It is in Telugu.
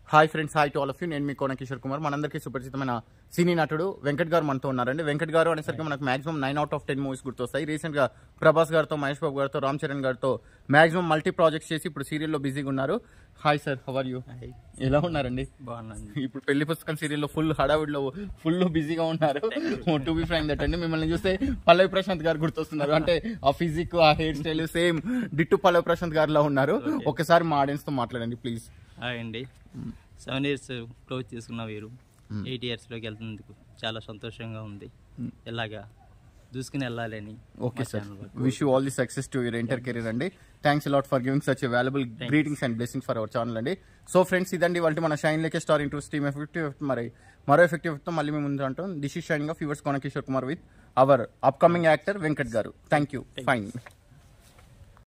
Hi friends hi to all of you నేను మీ కోన కిషోర్ కుమార్ మనందరికీ సుపరిచితమైన సినీ నటుడు వెంకట్ గారు మనతో ఉన్నారండి వెంకట్ గారు అనేసరికి మనకు maximum nine out of ten movies గుర్తొస్తాయి రీసెంట్ గా ప్రభాస్ గారితో మహేష్ బాబు గారితో రామ్ చరణ్ గారితో మాక్సిమం మల్టీ ప్రాజెక్ట్స్ చేసి ఇప్పుడు సీరియల్లో బిజీగా ఉన్నారు హాయ్ సార్ హవర్ యూ ఎలా ఉన్నారండి బాగున్నాను ఇప్పుడు పెళ్లి పుస్తకం సీరియల్లో ఫుల్ హడావిడిలో ఫుల్ బిజీగా ఉన్నారు టు బి ఫ్రాంక్ దట్ అండి మిమ్మల్ని చూస్తే పల్లవి ప్రశాంత్ గారు గుర్తొస్తున్నారు అంటే ఆ ఫిజిక్ ఆ hair style same ditto Pallavi Prashanth గారిలా ఉన్నారు ఒకసారి మా ఆడియన్స్ తో మాట్లాడండి ప్లీజ్ హాయ్ అండి సెవెన్ ఇయర్స్ క్లోజ్ చేసుకున్న వీరు ఎయిట్ ఇయర్స్లోకి వెళ్తున్నందుకు చాలా సంతోషంగా ఉంది ఇలాగా దూసుకుని వెళ్ళాలని ఓకే మా సార్ channel వరకు. Wish you all the success to your entire career అండి thanks a lot for giving such valuable greetings and blessings for our channel అండి సో ఫ్రెండ్స్ ఇదండి వాళ్ళ మన షైన్ లేకే స్టార్ ఇంటూ స్టీమ్ ఎఫెక్టివ్ మరి మరో ఎఫెక్టివ్ తో మళ్ళీ మేము ముందు అంటాం this is shining of yours Kona Kishore Kumar with our upcoming actor Venkat గారు థ్యాంక్ యూ ఫైన్